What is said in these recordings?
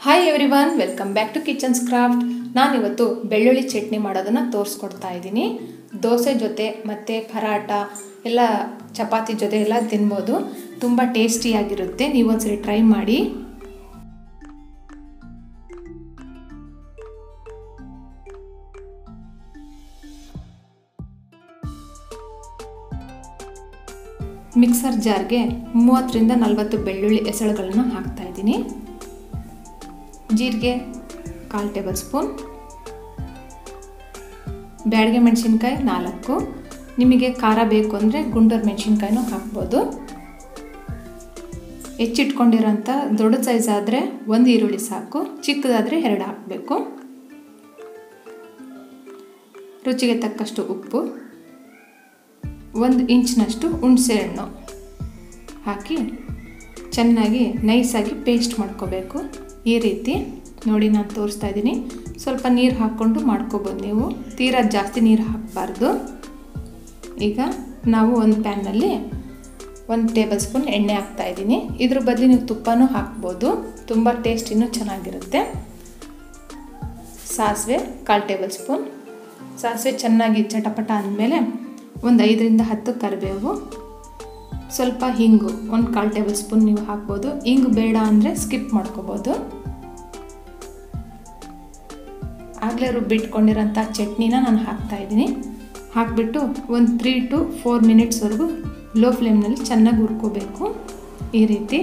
hi everyone welcome back to kitchens craft ನಾನಿವತ್ತು ಬೆಳ್ಳುಳ್ಳಿ ಚಟ್ನಿ ಮಾಡೋದನ್ನು ತೋರಿಸ್ಕೊಡ್ತಾ ಇದ್ದೀನಿ ದೋಸೆ ಜೊತೆ ಮತ್ತು ಪರಾಟ ಎಲ್ಲ ಚಪಾತಿ ಜೊತೆ ಎಲ್ಲ ತಿನ್ಬೋದು ತುಂಬ ಟೇಸ್ಟಿಯಾಗಿರುತ್ತೆ ನೀವೊಂದ್ಸರಿ ಟ್ರೈ ಮಾಡಿ ಮಿಕ್ಸರ್ ಜಾರ್ಗೆ ಮೂವತ್ತರಿಂದ ನಲವತ್ತು ಬೆಳ್ಳುಳ್ಳಿ ಎಸಳುಗಳನ್ನು ಹಾಕ್ತಾ ಇದ್ದೀನಿ ಜೀರಿಗೆ ಕಾಲು ಟೇಬಲ್ ಸ್ಪೂನ್ ಬ್ಯಾಡಿಗೆ ಮೆಣಸಿನ್ಕಾಯಿ ನಾಲ್ಕು ನಿಮಗೆ ಖಾರ ಬೇಕು ಅಂದರೆ ಗುಂಡೂರು ಮೆಣಸಿನ್ಕಾಯಿನೂ ಹಾಕ್ಬೋದು ಹೆಚ್ಚಿಟ್ಕೊಂಡಿರೋಂಥ ದೊಡ್ಡ ಸೈಜ್ ಆದರೆ ಒಂದು ಈರುಳ್ಳಿ ಸಾಕು ಚಿಕ್ಕದಾದರೆ ಎರಡು ಹಾಕಬೇಕು ರುಚಿಗೆ ತಕ್ಕಷ್ಟು ಉಪ್ಪು ಒಂದು ಇಂಚಿನಷ್ಟು ಹುಣಸೆ ಹಣ್ಣು ಹಾಕಿ ಚೆನ್ನಾಗಿ ನೈಸಾಗಿ ಪೇಸ್ಟ್ ಮಾಡ್ಕೋಬೇಕು ಈ ರೀತಿ ನೋಡಿ ನಾನು ತೋರಿಸ್ತಾ ಇದ್ದೀನಿ ಸ್ವಲ್ಪ ನೀರು ಹಾಕ್ಕೊಂಡು ಮಾಡ್ಕೋಬೋದು ನೀವು ತೀರಾ ಜಾಸ್ತಿ ನೀರು ಹಾಕಬಾರ್ದು ಈಗ ನಾವು ಒಂದು ಪ್ಯಾನ್ನಲ್ಲಿ ಒಂದು ಟೇಬಲ್ ಸ್ಪೂನ್ ಎಣ್ಣೆ ಹಾಕ್ತಾ ಇದ್ದೀನಿ ಇದ್ರ ಬದಲು ನೀವು ತುಪ್ಪನೂ ಹಾಕ್ಬೋದು ತುಂಬ ಟೇಸ್ಟ್ ಇನ್ನೂ ಚೆನ್ನಾಗಿರುತ್ತೆ ಸಾಸಿವೆ ಕಾಲು ಟೇಬಲ್ ಸ್ಪೂನ್ ಸಾಸಿವೆ ಚೆನ್ನಾಗಿ ಚಟಪಟ ಅಂದಮೇಲೆ ಒಂದು ಐದರಿಂದ ಹತ್ತು ಕರಿಬೇವು ಸ್ವಲ್ಪ ಹಿಂಗು ಒಂದು ಕಾಲು ಟೇಬಲ್ ಸ್ಪೂನ್ ನೀವು ಹಾಕ್ಬೋದು ಹಿಂಗು ಬೇಡ ಅಂದರೆ ಸ್ಕಿಪ್ ಮಾಡ್ಕೋಬೋದು ಆಗಲೇ ರುಬ್ಬಿಟ್ಕೊಂಡಿರೋಂಥ ಚಟ್ನಿನ ನಾನು ಹಾಕ್ತಾ ಇದ್ದೀನಿ ಹಾಕಿಬಿಟ್ಟು ಒಂದು ತ್ರೀ ಟು ಫೋರ್ ಮಿನಿಟ್ಸ್ವರೆಗೂ ಲೋ ಫ್ಲೇಮ್ನಲ್ಲಿ ಚೆನ್ನಾಗಿ ಹುರ್ಕೋಬೇಕು ಈ ರೀತಿ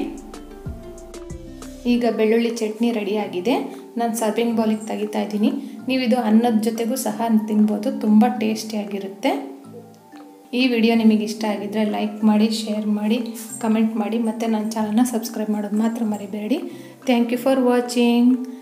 ಈಗ ಬೆಳ್ಳುಳ್ಳಿ ಚಟ್ನಿ ರೆಡಿಯಾಗಿದೆ ನಾನು ಸರ್ವಿಂಗ್ ಬೌಲಿಗೆ ತೆಗಿತಾ ಇದ್ದೀನಿ ನೀವು ಇದು ಅನ್ನದ ಜೊತೆಗೂ ಸಹ ತಿನ್ಬೋದು ತುಂಬ ಟೇಸ್ಟಿಯಾಗಿರುತ್ತೆ ಈ ವಿಡಿಯೋ ನಿಮಗೆ ಇಷ್ಟ ಆಗಿದ್ದರೆ ಲೈಕ್ ಮಾಡಿ ಶೇರ್ ಮಾಡಿ ಕಮೆಂಟ್ ಮಾಡಿ ಮತ್ತು ನನ್ನ ಚಾನಲ್ನ ಸಬ್ಸ್ಕ್ರೈಬ್ ಮಾಡೋದು ಮಾತ್ರ ಮರಿಬೇಡಿ ಥ್ಯಾಂಕ್ ಯು ಫಾರ್ ವಾಚಿಂಗ್